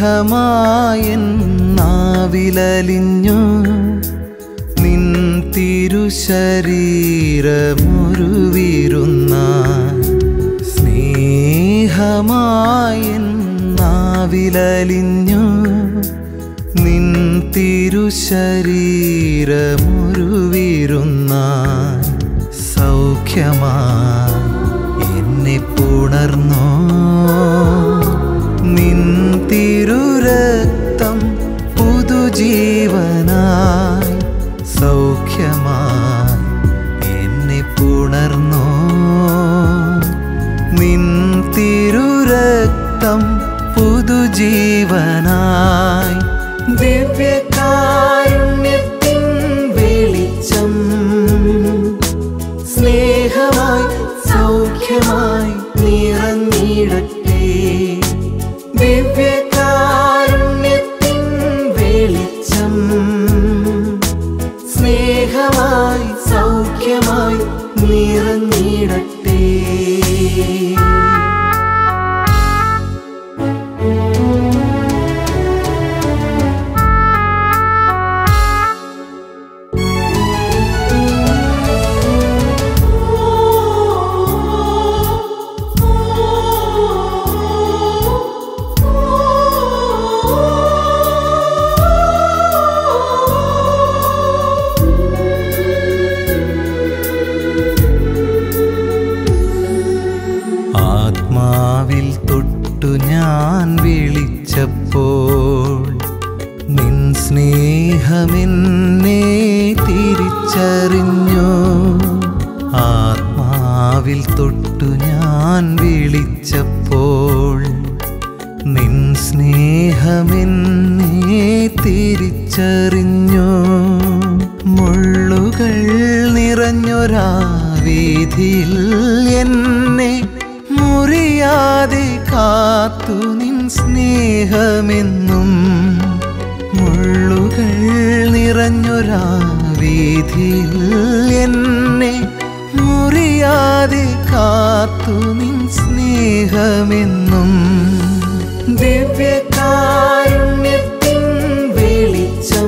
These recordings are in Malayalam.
സ്നേഹമായൻ നാവിലലിഞ്ഞു നിൻ തിരുശരീരമൊരുവിരുന്ന സ്നേഹമായൻ നാവിലലിഞ്ഞു നിൻ തിരുശരീരമൊരുവിരുന്ന സൗഖ്യമായി എന്നെ പുണർന്നോ നിൻ തിരുരക്തം പുതുജീവനായി സൗഖ്യമായി എന്നെ പുണർന്നോ നിൻ തിരുരക്തം പുതുജീവനായി ദിവ്യകാരുണ്യത്തിൻ വെളിച്ചം സ്നേഹമായി സൗഖ്യമായി നിറഞ്ഞിടട്ടെ ദിവ്യകാരുണ്യത്തിൻ വെളിച്ചം സ്നേഹമായി സൗഖ്യമായി നിറഞ്ഞിടട്ടെ ആത്മാവിൽ തൊട്ടു ഞാൻ വിളിച്ചപ്പോൾ നിൻ സ്നേഹമെന്നെ തിരിച്ചറിഞ്ഞു ആത്മാവിൽ തൊട്ടു ഞാൻ വിളിച്ചപ്പോൾ നിൻ സ്നേഹമെന്നെ തിരിച്ചറിഞ്ഞു മുള്ളുകൾ നിറഞ്ഞൊരാ വീതിയിൽ എന്നെ മുറിയാതെ കാത്തു നിൻ സ്നേഹമെന്നും മുള്ളുകൾ നിറഞ്ഞൊരാ വീതിയിൽ എന്നെ മുറിയാതെ കാത്തു നിൻ സ്നേഹമെന്നും ദിവ്യകാരുണ്യത്തിൻ വെളിച്ചം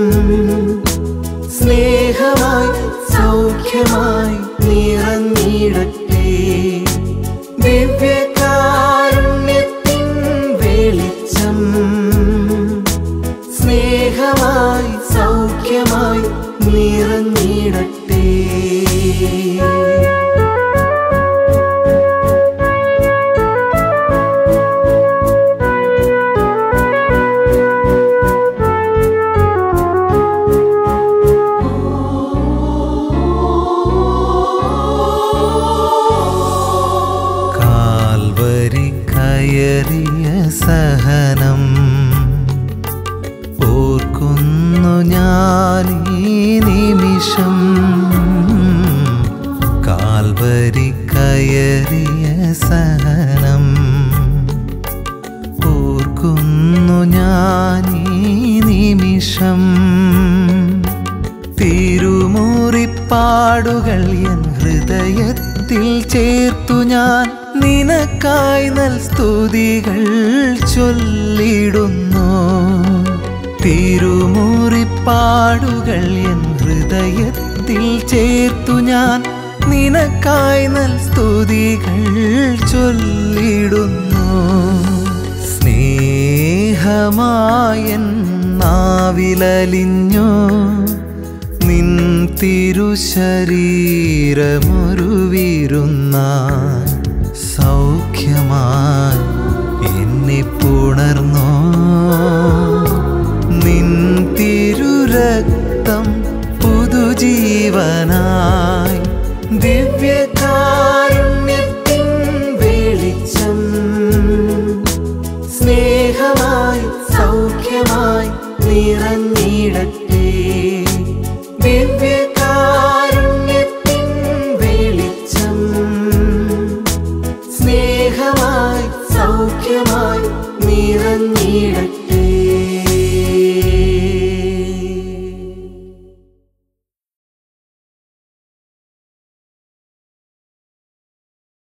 സ്നേഹമായി സൗഖ്യമായി നിറഞ്ഞിടട്ടെ ദിവ്യകാരുണ്യത്തിൻ വെളിച്ചം സ്നേഹമായി സൗഖ്യമായി നിറഞ്ഞിടട്ടെ കാൽവരി കയറിയ സഹനം ഓർക്കുന്നു ഞാൻ ഈ നിമിഷം കാൽവരി കയറിയ സഹനം ഓർക്കുന്നു ഞാൻ ഈ നിമിഷം തിരുമുറിപ്പാടുകൾ എൻ ഹൃദയത്തിൽ ചേർത്തു ഞാൻ നിനക്കായി നൽ സ്തുതികൾ ചൊല്ലിടുന്നു തിരുമുറിപ്പാടുകൾ എൻ ഹൃദയത്തിൽ ചേർത്തു ഞാൻ നിനക്കായി നൽ സ്തുതികൾ ചൊല്ലിടുന്നു സ്നേഹമായൻ നാവിലലിഞ്ഞു നിൻ തിരുശരീരമൊരുവിരുന്ന സൗഖ്യമായി എന്നെ പുണർന്നോ നിൻ തിരുരക്തം പുതുജീവനാ